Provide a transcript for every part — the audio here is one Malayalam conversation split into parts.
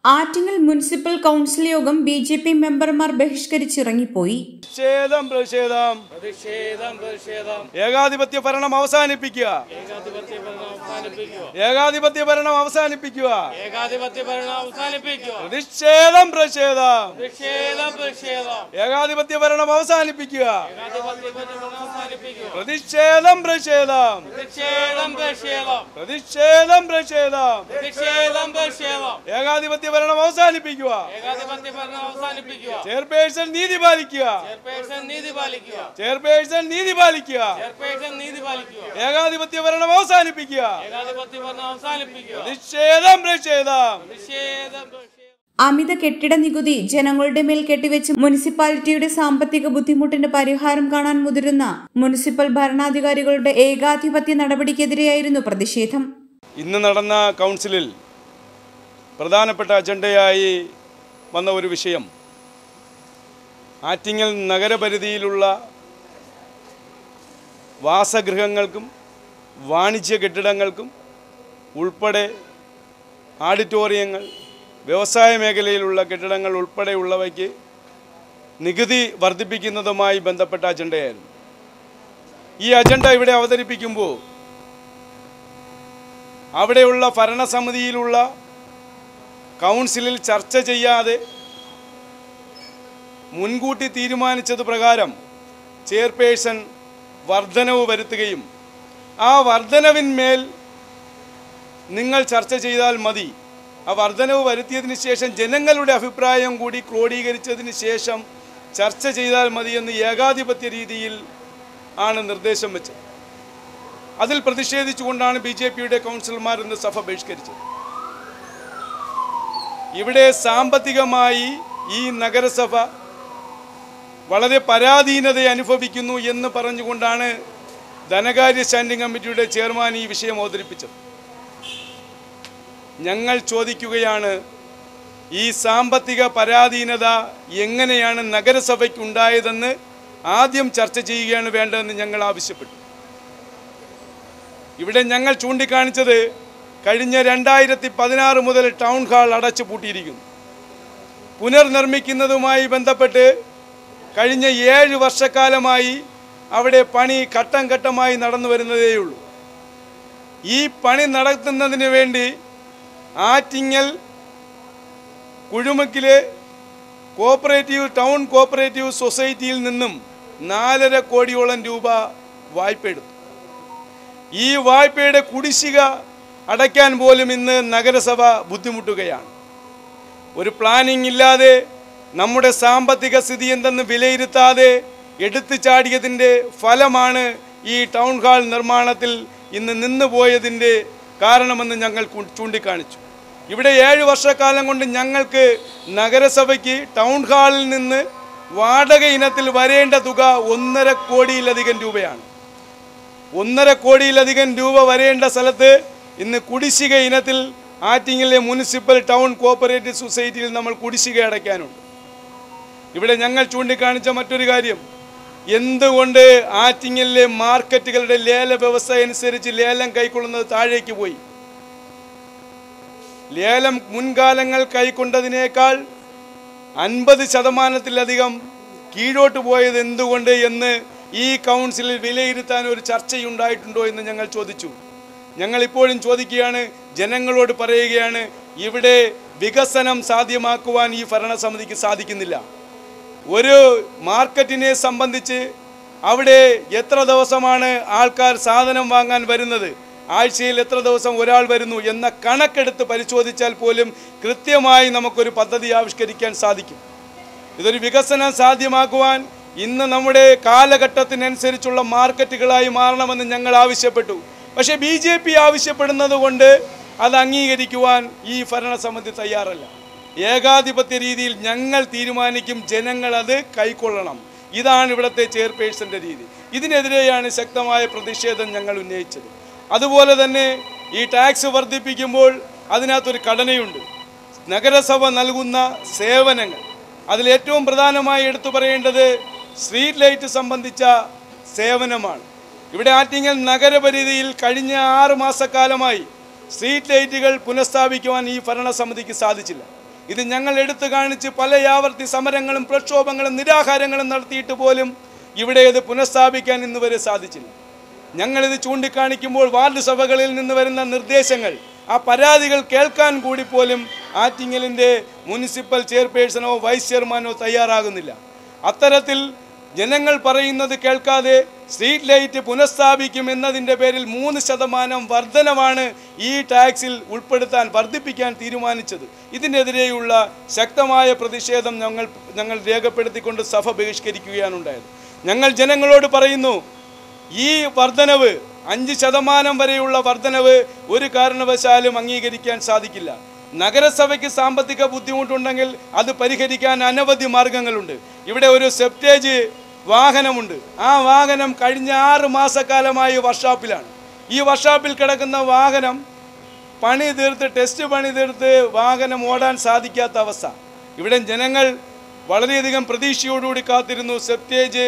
ആറ്റിങ്ങൽ മുനിസിപ്പൽ കൗൺസിൽ യോഗം ബി ജെ പി മെമ്പർമാർ ബഹിഷ്കരിച്ചിറങ്ങിപ്പോയി പ്രതിഷേധം പ്രതിഷേധം പ്രതിഷേധം പ്രതിഷേധം ഏകാധിപത്യ ഭരണം അവസാനിപ്പിക്കുക ഏകാധിപത്യ ഭരണം അവസാനിപ്പിക്കുക ഏകാധിപത്യ ഭരണം അവസാനിപ്പിക്കുക ഏകാധിപത്യ ഭരണം അവസാനിപ്പിക്കുക പ്രതിഷേധം പ്രതിഷേധം പ്രതിഷേധം പ്രതിഷേധം ഏകാധിപത്യ ഭരണം അവസാനിപ്പിക്കുക ഏകാധിപത്യ ഭരണം അവസാനിപ്പിക്കുക പ്രതിഷേധം പ്രതിഷേധം പ്രതിഷേധം പ്രതിഷേധം പ്രതിഷേധം പ്രതിഷേധം പ്രതിഷേധം പ്രതിഷേധം ഏകാധിപത്യ ഭരണം അവസാനിപ്പിക്കുക ഏകാധിപത്യ ഭരണം അവസാനിപ്പിക്കുക ചെയർപേഴ്സൺ നീതി പാലിക്കുക ചെയർപേഴ്സൺ നീതി പാലിക്കുക ചെയർപേഴ്സൺ നീതി പാലിക്കുക ചെയർപേഴ്സൺ നീതി പാലിക്കുക ഏകാധിപത്യ ഭരണം അവസാനിപ്പിക്കുക ഏകാധിപത്യ ഭരണം അവസാനിപ്പിക്കുക പ്രതിഷേധം പ്രതിഷേധം പ്രതിഷേധം പ്രതിഷേധം അമിത കെട്ടിട നികുതി ജനങ്ങളുടെ മേൽ കെട്ടിവെച്ച് മുനിസിപ്പാലിറ്റിയുടെ സാമ്പത്തിക ബുദ്ധിമുട്ടിന് പരിഹാരം കാണാൻ മുതിരുന്ന മുനിസിപ്പൽ ഭരണാധികാരികളുടെ ഏകാധിപത്യ നടപടിക്കെതിരെയായിരുന്നു പ്രതിഷേധം ഇന്ന് നടന്ന കൗൺസിലിൽ പ്രധാനപ്പെട്ട അജണ്ടയായി വന്ന ഒരു വിഷയം ആറ്റിങ്ങൽ നഗരപരിധിയിലുള്ള വാസഗൃഹങ്ങൾക്കും വാണിജ്യ കെട്ടിടങ്ങൾക്കും ഉൾപ്പെടെ ആഡിറ്റോറിയങ്ങൾ വ്യവസായ മേഖലയിലുള്ള കെട്ടിടങ്ങൾ ഉൾപ്പെടെയുള്ളവയ്ക്ക് നികുതി വർദ്ധിപ്പിക്കുന്നതുമായി ബന്ധപ്പെട്ട അജണ്ടയായിരുന്നു ഈ അജണ്ട ഇവിടെ അവതരിപ്പിക്കുമ്പോൾ അവിടെയുള്ള ഭരണസമിതിയിലുള്ള കൗൺസിലിൽ ചർച്ച ചെയ്യാതെ മുൻകൂട്ടി തീരുമാനിച്ചത് പ്രകാരം ചെയർപേഴ്സൺ വർധനവ് വരുത്തുകയും ആ വർധനവിന്മേൽ നിങ്ങൾ ചർച്ച ചെയ്താൽ മതി ആ വർധനവ് വരുത്തിയതിന് ശേഷം ജനങ്ങളുടെ അഭിപ്രായം കൂടി ക്രോഡീകരിച്ചതിന് ശേഷം ചർച്ച ചെയ്താൽ മതിയെന്ന് ഏകാധിപത്യ രീതിയിൽ ആണ് നിർദ്ദേശം വെച്ചത് അതിൽ പ്രതിഷേധിച്ചുകൊണ്ടാണ് ബി ജെ പിയുടെ കൗൺസിലർമാർ ഇന്ന് സഭ ബഹിഷ്കരിച്ചത് ഇവിടെ സാമ്പത്തികമായി ഈ നഗരസഭ വളരെ പരാധീനത അനുഭവിക്കുന്നു എന്ന് പറഞ്ഞുകൊണ്ടാണ് ധനകാര്യ സ്റ്റാൻഡിംഗ് കമ്മിറ്റിയുടെ ചെയർമാൻ ഈ വിഷയം അവതരിപ്പിച്ചത് ഞങ്ങൾ ചോദിക്കുകയാണ് ഈ സാമ്പത്തിക പരാധീനത എങ്ങനെയാണ് നഗരസഭയ്ക്ക് ഉണ്ടായതെന്ന് ആദ്യം ചർച്ച ചെയ്യുകയാണ് വേണ്ടതെന്ന് ഞങ്ങൾ ആവശ്യപ്പെട്ടു ഇവിടെ ഞങ്ങൾ ചൂണ്ടിക്കാണിച്ചത് കഴിഞ്ഞ രണ്ടായിരത്തി പതിനാറ് മുതൽ ടൗൺ ഹാൾ അടച്ചു പൂട്ടിയിരിക്കുന്നു പുനർനിർമ്മിക്കുന്നതുമായി ബന്ധപ്പെട്ട് കഴിഞ്ഞ ഏഴ് വർഷക്കാലമായി അവിടെ പണി ഘട്ടം ഘട്ടമായി നടന്നു വരുന്നതേയുള്ളൂ ഈ പണി നടത്തുന്നതിന് വേണ്ടി ആറ്റിങ്ങൽ കുഴുമക്കിലെ കോപ്പറേറ്റീവ് ടൗൺ കോപ്പറേറ്റീവ് സൊസൈറ്റിയിൽ നിന്നും നാലര കോടിയോളം രൂപ വായ്പ എടുത്തു ഈ വായ്പയുടെ കുടിശ്ശിക അടയ്ക്കാൻ പോലും ഇന്ന് നഗരസഭ ബുദ്ധിമുട്ടുകയാണ് ഒരു പ്ലാനിംഗ് ഇല്ലാതെ നമ്മുടെ സാമ്പത്തിക സ്ഥിതി എന്തെന്ന് വിലയിരുത്താതെ എടുത്തു ചാടിയതിൻ്റെ ഫലമാണ് ഈ ടൗൺ ഹാൾ നിർമ്മാണത്തിൽ ഇന്ന് നിന്നുപോയതിൻ്റെ കാരണമെന്ന് ഞങ്ങൾ കു- ചൂണ്ടിക്കാണിച്ചു ഇവിടെ ഏഴ് വർഷക്കാലം കൊണ്ട് ഞങ്ങൾക്ക് നഗരസഭയ്ക്ക് ടൗൺ ഹാളിൽ നിന്ന് വാടക ഇനത്തിൽ വരേണ്ട തുക ഒന്നര കോടിയിലധികം രൂപയാണ് ഒന്നര കോടിയിലധികം രൂപ വരേണ്ട സ്ഥലത്ത് ഇന്ന് കുടിശ്ശിക ഇനത്തിൽ ആറ്റിങ്ങിലെ മുനിസിപ്പൽ ടൗൺ കോപ്പറേറ്റീവ് സൊസൈറ്റിയിൽ നമ്മൾ കുടിശ്ശിക അടയ്ക്കാനുണ്ട് ഇവിടെ ഞങ്ങൾ ചൂണ്ടിക്കാണിച്ച മറ്റൊരു കാര്യം എന്തുകൊണ്ട് ആറ്റിങ്ങലിലെ മാർക്കറ്റുകളുടെ ലേല വ്യവസ്ഥ അനുസരിച്ച് ലേലം കൈക്കൊള്ളുന്നത് താഴേക്ക് പോയി ലേലം മുൻകാലങ്ങൾ കൈക്കൊണ്ടതിനേക്കാൾ അൻപത് ശതമാനത്തിലധികം കീഴോട്ട് പോയത് എന്തുകൊണ്ട് എന്ന് ഈ കൗൺസിലിൽ വിലയിരുത്താൻ ഒരു ചർച്ചയുണ്ടായിട്ടുണ്ടോ എന്ന് ഞങ്ങൾ ചോദിച്ചു ഞങ്ങൾ ഇപ്പോഴും ചോദിക്കുകയാണ് ജനങ്ങളോട് പറയുകയാണ് ഇവിടെ വികസനം സാധ്യമാക്കുവാൻ ഈ ഭരണസമിതിക്ക് സാധിക്കുന്നില്ല ഒരു മാർക്കറ്റിനെ സംബന്ധിച്ച് അവിടെ എത്ര ദിവസമാണ് ആൾക്കാർ സാധനം വാങ്ങാൻ വരുന്നത് ആഴ്ചയിൽ എത്ര ദിവസം ഒരാൾ വരുന്നു എന്ന കണക്കെടുത്ത് പരിശോധിച്ചാൽ പോലും കൃത്യമായി നമുക്കൊരു പദ്ധതി ആവിഷ്കരിക്കാൻ സാധിക്കും ഇതൊരു വികസനം സാധ്യമാക്കുവാൻ ഇന്ന് നമ്മുടെ കാലഘട്ടത്തിനനുസരിച്ചുള്ള മാർക്കറ്റുകളായി മാറണമെന്ന് ഞങ്ങൾ ആവശ്യപ്പെട്ടു പക്ഷേ ബി ജെ പി ആവശ്യപ്പെടുന്നത് കൊണ്ട് അത് അംഗീകരിക്കുവാൻ ഈ ഭരണസമിതി തയ്യാറല്ല ഏകാധിപത്യ രീതിയിൽ ഞങ്ങൾ തീരുമാനിക്കും ജനങ്ങൾ അത് കൈക്കൊള്ളണം ഇതാണ് ഇവിടുത്തെ ചെയർപേഴ്സൻ്റെ രീതി ഇതിനെതിരെയാണ് ശക്തമായ പ്രതിഷേധം ഞങ്ങൾ ഉന്നയിച്ചത് അതുപോലെ തന്നെ ഈ ടാക്സ് വർദ്ധിപ്പിക്കുമ്പോൾ അതിനകത്തൊരു ഘടനയുണ്ട് നഗരസഭ നൽകുന്ന സേവനങ്ങൾ അതിൽ ഏറ്റവും പ്രധാനമായി എടുത്തു പറയേണ്ടത് സ്ട്രീറ്റ് ലൈറ്റ് സംബന്ധിച്ച സേവനമാണ് ഇവിടെ ആറ്റിങ്ങൽ നഗരപരിധിയിൽ കഴിഞ്ഞ ആറ് മാസക്കാലമായി സ്ട്രീറ്റ് ലൈറ്റുകൾ പുനഃസ്ഥാപിക്കുവാൻ ഈ ഭരണസമിതിക്ക് സാധിച്ചില്ല ഇത് ഞങ്ങൾ എടുത്തു കാണിച്ച് പല ആവർത്തി സമരങ്ങളും പ്രക്ഷോഭങ്ങളും നിരാഹാരങ്ങളും നടത്തിയിട്ട് പോലും ഇവിടെ ഇത് പുനഃസ്ഥാപിക്കാൻ ഇന്ന് വരെ സാധിച്ചില്ല ഞങ്ങളിത് ചൂണ്ടിക്കാണിക്കുമ്പോൾ വാർഡ് സഭകളിൽ നിന്ന് വരുന്ന നിർദ്ദേശങ്ങൾ ആ പരാതികൾ കേൾക്കാൻ കൂടി പോലും ആറ്റിങ്ങലിൻ്റെ മുനിസിപ്പൽ ചെയർപേഴ്സണോ വൈസ് ചെയർമാനോ തയ്യാറാകുന്നില്ല അത്തരത്തിൽ ജനങ്ങൾ പറയുന്നത് കേൾക്കാതെ സ്ട്രീറ്റ് ലൈറ്റ് പുനഃസ്ഥാപിക്കും എന്നതിൻ്റെ പേരിൽ മൂന്ന് ശതമാനം വർധനവാണ് ഈ ടാക്സിൽ ഉൾപ്പെടുത്താൻ വർദ്ധിപ്പിക്കാൻ തീരുമാനിച്ചത് ഇതിനെതിരെയുള്ള ശക്തമായ പ്രതിഷേധം ഞങ്ങൾ ഞങ്ങൾ രേഖപ്പെടുത്തിക്കൊണ്ട് സഭ ബഹിഷ്കരിക്കുകയാണ് ഉണ്ടായത് ഞങ്ങൾ ജനങ്ങളോട് പറയുന്നു ഈ വർധനവ് അഞ്ച് ശതമാനം വരെയുള്ള വർധനവ് ഒരു കാരണവശാലും അംഗീകരിക്കാൻ സാധിക്കില്ല നഗരസഭയ്ക്ക് സാമ്പത്തിക ബുദ്ധിമുട്ടുണ്ടെങ്കിൽ അത് പരിഹരിക്കാൻ അനവധി മാർഗങ്ങളുണ്ട് ഇവിടെ ഒരു സെപ്റ്റേജ് വാഹനമുണ്ട് ആ വാഹനം കഴിഞ്ഞ ആറ് മാസക്കാലമായി വർഷാപ്പിലാണ് ഈ വർഷാപ്പിൽ കിടക്കുന്ന വാഹനം പണി തീർത്ത് ടെസ്റ്റ് പണി തീർത്ത് വാഹനം ഓടാൻ സാധിക്കാത്ത അവസ്ഥ ഇവിടെ ജനങ്ങൾ വളരെയധികം പ്രതീക്ഷയോടുകൂടി കാത്തിരുന്നു സെപ്റ്റേജ്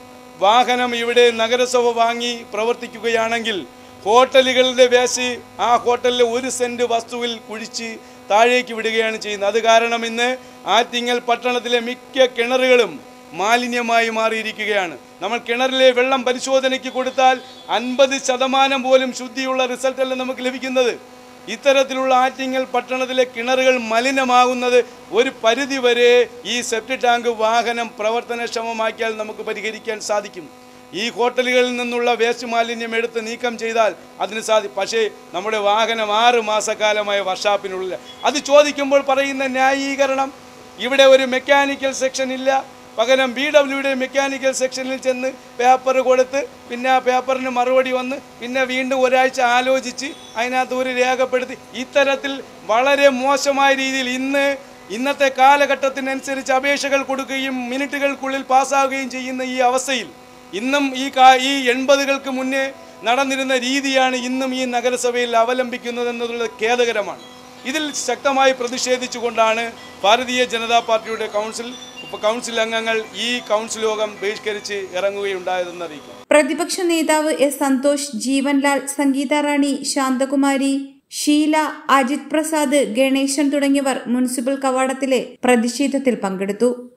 വാഹനം ഇവിടെ നഗരസഭ വാങ്ങി പ്രവർത്തിക്കുകയാണെങ്കിൽ ഹോട്ടലുകളുടെ വേസ്റ്റ് ആ ഹോട്ടലിലെ ഒരു സെൻറ്റ് വസ്തുവിൽ കുഴിച്ച് താഴേക്ക് വിടുകയാണ് ചെയ്യുന്നത് അത് കാരണം ഇന്ന് ആറ്റിങ്ങൽ പട്ടണത്തിലെ മിക്ക കിണറുകളും മാലിന്യമായി മാറിയിരിക്കുകയാണ് നമ്മൾ കിണറിലെ വെള്ളം പരിശോധനയ്ക്ക് കൊടുത്താൽ അൻപത് ശതമാനം പോലും ശുദ്ധിയുള്ള റിസൾട്ടല്ല നമുക്ക് ലഭിക്കുന്നത് ഇത്തരത്തിലുള്ള ആറ്റിങ്ങൽ പട്ടണത്തിലെ കിണറുകൾ മലിനമാകുന്നത് ഒരു പരിധി വരെ ഈ സെപ്റ്റി ടാങ്ക് വാഹനം പ്രവർത്തനക്ഷമമാക്കിയാൽ നമുക്ക് പരിഹരിക്കാൻ സാധിക്കും ഈ ഹോട്ടലുകളിൽ നിന്നുള്ള വേസ്റ്റ് മാലിന്യം എടുത്ത് നീക്കം ചെയ്താൽ അതിന് സാധി പക്ഷേ നമ്മുടെ വാഹനം ആറ് മാസക്കാലമായ വർഷാപ്പിനുള്ളിൽ അത് ചോദിക്കുമ്പോൾ പറയുന്ന ന്യായീകരണം ഇവിടെ ഒരു മെക്കാനിക്കൽ സെക്ഷൻ ഇല്ല പകരം ബി ഡബ്ല്യുടെ മെക്കാനിക്കൽ സെക്ഷനിൽ ചെന്ന് പേപ്പർ കൊടുത്ത് പിന്നെ ആ പേപ്പറിന് മറുപടി വന്ന് പിന്നെ വീണ്ടും ഒരാഴ്ച ആലോചിച്ച് അതിനകത്ത് ഒരു രേഖപ്പെടുത്തി ഇത്തരത്തിൽ വളരെ മോശമായ രീതിയിൽ ഇന്ന് ഇന്നത്തെ കാലഘട്ടത്തിനനുസരിച്ച് അപേക്ഷകൾ കൊടുക്കുകയും മിനിറ്റുകൾക്കുള്ളിൽ പാസ്സാവുകയും ചെയ്യുന്ന ഈ അവസ്ഥയിൽ ഇന്നും ഈ കാ ഈ എൺപതുകൾക്ക് മുന്നേ നടന്നിരുന്ന രീതിയാണ് ഇന്നും ഈ നഗരസഭയിൽ അവലംബിക്കുന്നത് എന്നുള്ളത് ഖേദകരമാണ് ഇതിൽ ശക്തമായി പ്രതിഷേധിച്ചുകൊണ്ടാണ് ഭാരതീയ ജനതാ പാർട്ടിയുടെ കൗൺസിൽ കൗൺസിൽ അംഗങ്ങൾ ഈ കൗൺസിൽ യോഗം ബഹിഷ്കരിച്ച് ഇറങ്ങുകയുണ്ടായതെന്ന് അറിയിക്കുന്നു പ്രതിപക്ഷ നേതാവ് എസ് സന്തോഷ് ജീവൻലാൽ സംഗീത റാണി ശാന്തകുമാരി ഷീല അജിത് പ്രസാദ് ഗണേശൻ തുടങ്ങിയവർ മുനിസിപ്പൽ കവാടത്തിലെ പ്രതിഷേധത്തിൽ പങ്കെടുത്തു